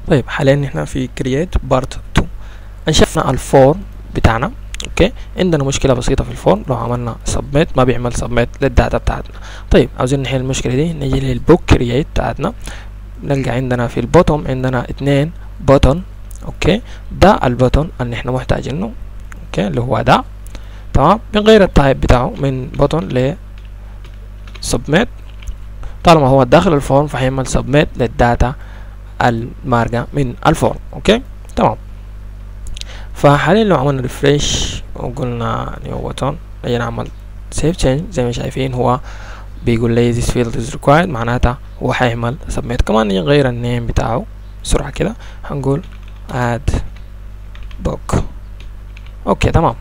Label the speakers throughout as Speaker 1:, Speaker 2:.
Speaker 1: طيب حاليا احنا في كرييت بارت 2 انشفنا الفورم بتاعنا اوكي عندنا مشكله بسيطه في الفورم لو عملنا سبميت ما بيعمل سبميت للداتا بتاعتنا طيب عاوزين نحل المشكله دي نجي للبوك كرييت بتاعتنا نلقى عندنا في البوتوم عندنا اتنين بوتون اوكي ده البوتون اللي احنا محتاجينه اوكي اللي هو ده تمام بنغير التايب بتاعه من بوتون ل سبميت طالما هو داخل الفورم فهيعمل سبميت للداتا المارجة من الفورم اوكي تمام فحاليا لو عملنا ريفريش وقلنا نيو بوتون نجي نعمل سيف تشينج زي ما شايفين هو بيقول لي this field is required معناتها هو حيعمل submit كمان نجي نغير النيم بتاعه بسرعة كده هنقول add book اوكي تمام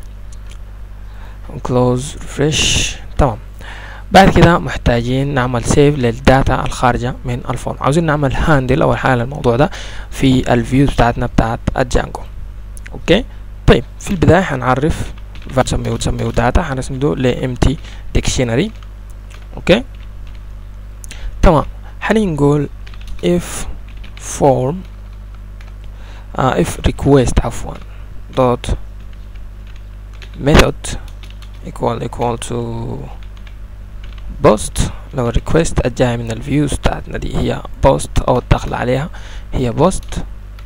Speaker 1: close refresh تمام بعد كده محتاجين نعمل سيف للداتا الخارجة من الفورم عاوزين نعمل هاندل اول حاجة للموضوع ده في الفيوز بتاعتنا بتاعت الجانجو اوكي طيب في البداية هنعرف تسميه وتسميه داتا هنسميه ل empty dictionary اوكي تمام هنقول if form uh, if request عفوا dot method equal equal to post لو الريكوست الجاي من الفيوز بتاعتنا دي هي post او الدخل عليها هي post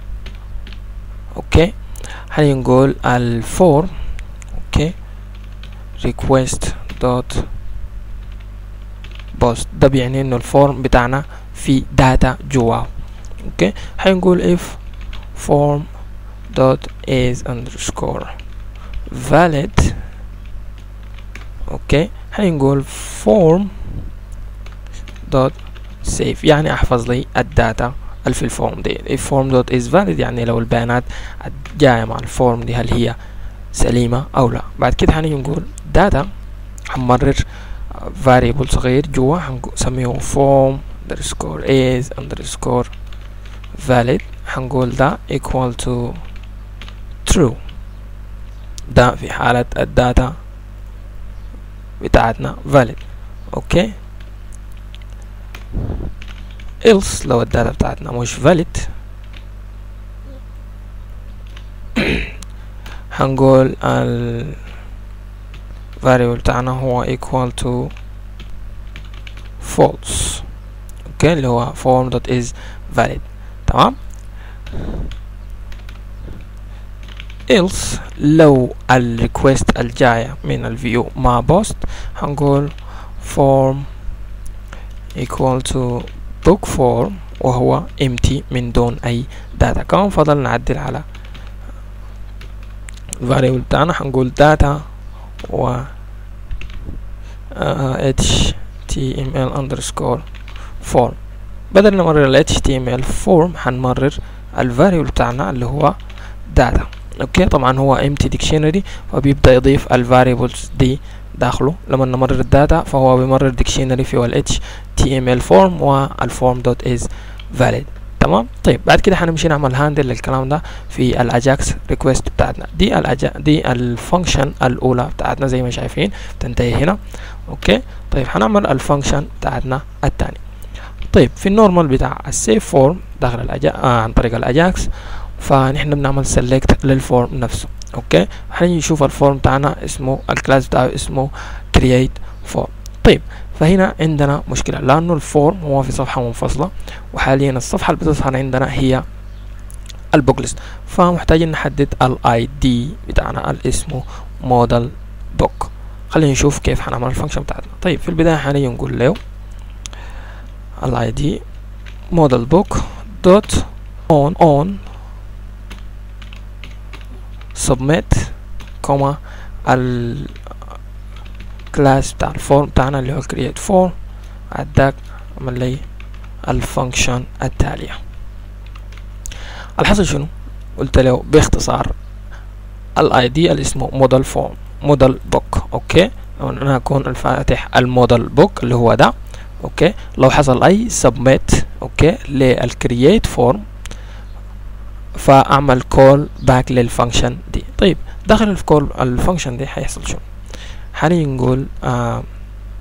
Speaker 1: اوكي هنقول الفورم اوكي request dot post ده بيعني انه الفورم بتاعنا في داتا جواه اوكي هنقول if form dot is underscore valid اوكي هنقول form dot save يعني احفظ لي الداتا اللي في الفورم دي if form dot is valid يعني لو البيانات الجاية مع الفورم دي هل هي سليمة او لا بعد كده هنيجي نقول data هنمرر variable صغير جوا هنسميه form underscore is underscore valid هنقول ده equal to true ده في حالة الداتا بتاعتنا valid اوكي else لو الداتا بتاعتنا مش valid هنقول ال variable بتاعنا هو equal to false اوكي اللي هو form dot is valid تمام else لو الريكوست الجاية من الفيو مع بوست هنقول form equal to book form وهو empty من دون اي داتا كمان فضل نعدل على variable بتاعنا هنقول data و uh, html underscore form بدل نمرر ال html form هنمرر الفاريبل بتاعنا اللي هو data اوكي طبعا هو empty dictionary فبيبدأ يضيف الفاريبلز دي داخله لما نمرر الداتا فهو بيمرر dictionary في ال html form والform dot is valid تمام طيب بعد كده هنمشي نعمل هاندل للكلام ده في الاجاكس ريكوست بتاعتنا دي الأجا دي الفانكشن الاولى بتاعتنا زي ما شايفين تنتهي هنا اوكي طيب هنعمل الفانكشن بتاعتنا الثاني طيب في النورمال بتاع السيف فورم داخل الأجا... آه عن طريق الاجاكس فنحن بنعمل سيلكت للفورم نفسه اوكي هنيجي نشوف الفورم بتاعنا اسمه الكلاس بتاعه اسمه create form طيب فهنا عندنا مشكلة لأنه الفورم هو في صفحة منفصلة وحاليا الصفحة اللي بتظهر عندنا هي البوك ليست فمحتاجين نحدد الاي دي بتاعنا اللي اسمه موديل بوك خلينا نشوف كيف هنعمل الفانكشن بتاعتنا طيب في البداية هنيجي نقول له الاي دي موديل بوك دوت اون اون submit كوما ال كلاس بتاع الفورم بتاعنا اللي هو create form عداك عمل لي الفانكشن التالية الحصل شنو قلت له باختصار الاي دي اللي اسمه موديل فورم موديل بوك اوكي انا هكون الفاتح الموديل بوك اللي هو ده اوكي لو حصل اي سبميت اوكي للكرييت فورم فاعمل كول باك للفانكشن دي طيب داخل الكول الفانكشن دي هيحصل شنو حاليا نقول آه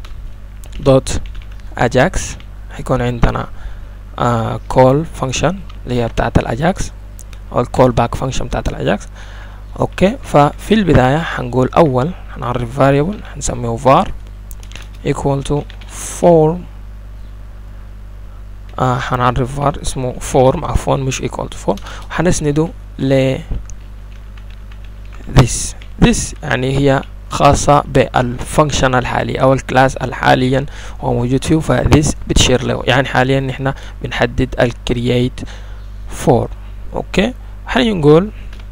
Speaker 1: دوت اجاكس هيكون عندنا آه call function اللي هي بتاعت الاجاكس او الكول باك فانكشن بتاعت الاجاكس اوكي ففي البداية هنقول اول هنعرف variable هنسميه var equal to form آه هنعرف var اسمه form عفوا مش equal to form وهنسنده ل this this يعني هي خاصة بالفانكشن الحالي أو الكلاس الحاليا هو موجود فيه فذيس بتشير له يعني حاليا نحن بنحدد الكرييت فورم أوكي حاليا نقول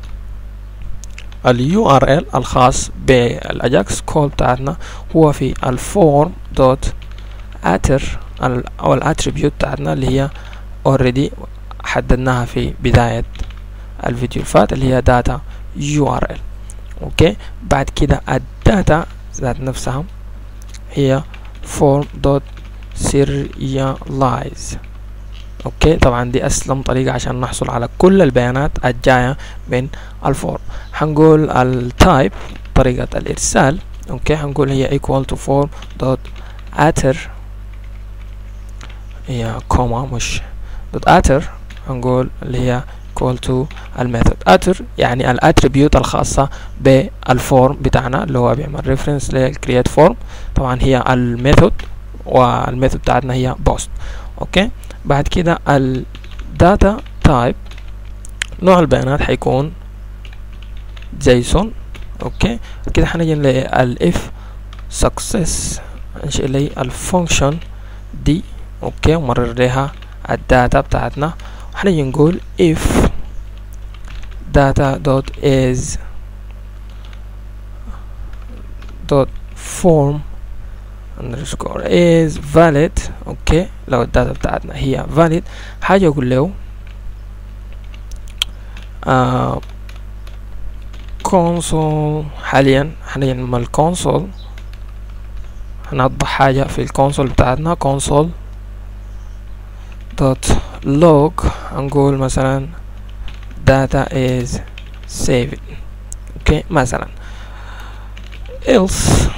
Speaker 1: اليو ار ال الخاص بالاجاكس كول بتاعتنا هو في الفورم دوت اتر او الاتريبيوت بتاعتنا اللي هي اوريدي حددناها في بداية الفيديو الفات اللي هي داتا يو ار ال اوكي بعد كده الداتا ذات نفسها هي form dot serialize اوكي طبعا دي اسلم طريقة عشان نحصل على كل البيانات الجاية من الفورم هنقول التايب طريقة الارسال اوكي هنقول هي equal to form dot atter هي كوما مش dot atter هنقول اللي هي equal to الميثود اتر يعني الاتريبيوت الخاصة بالفورم بتاعنا اللي هو بيعمل ريفرنس للكرييت فورم طبعا هي الميثود والميثود بتاعتنا هي بوست اوكي بعد كده الداتا تايب نوع البيانات حيكون جيسون اوكي كده حنجي للاف سكسس انشئ لي الفانكشن دي اوكي ومرر لها الداتا بتاعتنا وحنجي نقول if data dot is dot form underscore is valid اوكي لو الداتا بتاعتنا هي valid حاجة اقول له آه console حاليا حاليا لما الكونسول هنطبع حاجة في الكونسول بتاعتنا console dot log هنقول مثلا data is saved اوكي مثلا else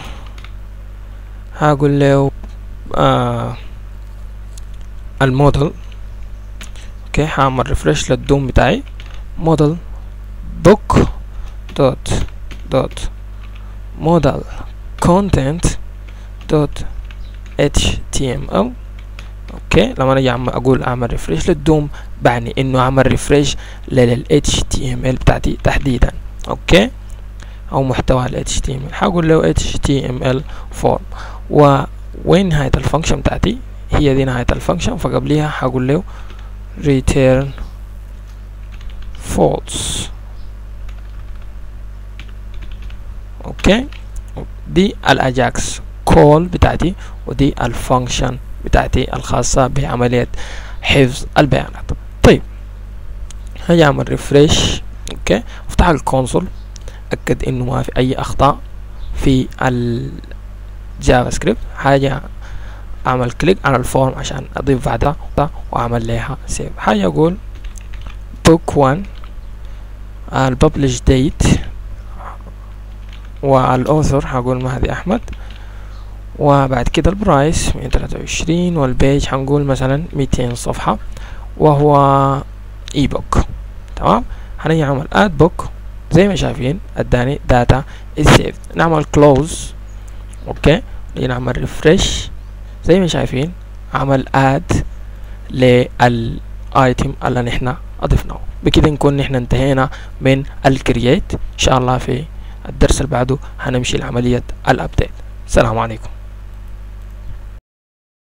Speaker 1: هقول له آه الموديل اوكي هعمل ريفرش للدوم بتاعي موديل book dot dot model content dot html اوكي لما اجي اقول اعمل ريفرش للدوم بعني انه اعمل ريفرش لل HTML بتاعتي تحديدا اوكي او محتوى ال HTML هقول له HTML form وين نهاية الفانكشن بتاعتي هي دي نهاية الفانكشن فقبليها هقول له return false اوكي دي الاجاكس كول بتاعتي ودي الفانكشن بتاعتي الخاصة بعملية حفظ البيانات طيب هاجي اعمل ريفريش اوكي افتح الكونسول اكد انه ما في اي اخطاء في الجافا سكريبت حاجة اعمل كليك على الفورم عشان اضيف بعدها واعمل لها سيف حاجة اقول book 1 الببلش ديت والاوثر هقول مهدي احمد وبعد كده البرايس مية تلاتة وعشرين والبيج هنقول مثلا ميتين صفحة وهو اي بوك تمام هنيجي نعمل اد بوك زي ما شايفين اداني داتا is saved نعمل close اوكي نيجي نعمل ريفرش زي ما شايفين عمل اد للايتم اللي نحنا اضفناه بكده نكون نحنا انتهينا من الكرييت ان شاء الله في الدرس اللي بعده هنمشي لعملية الابديت السلام عليكم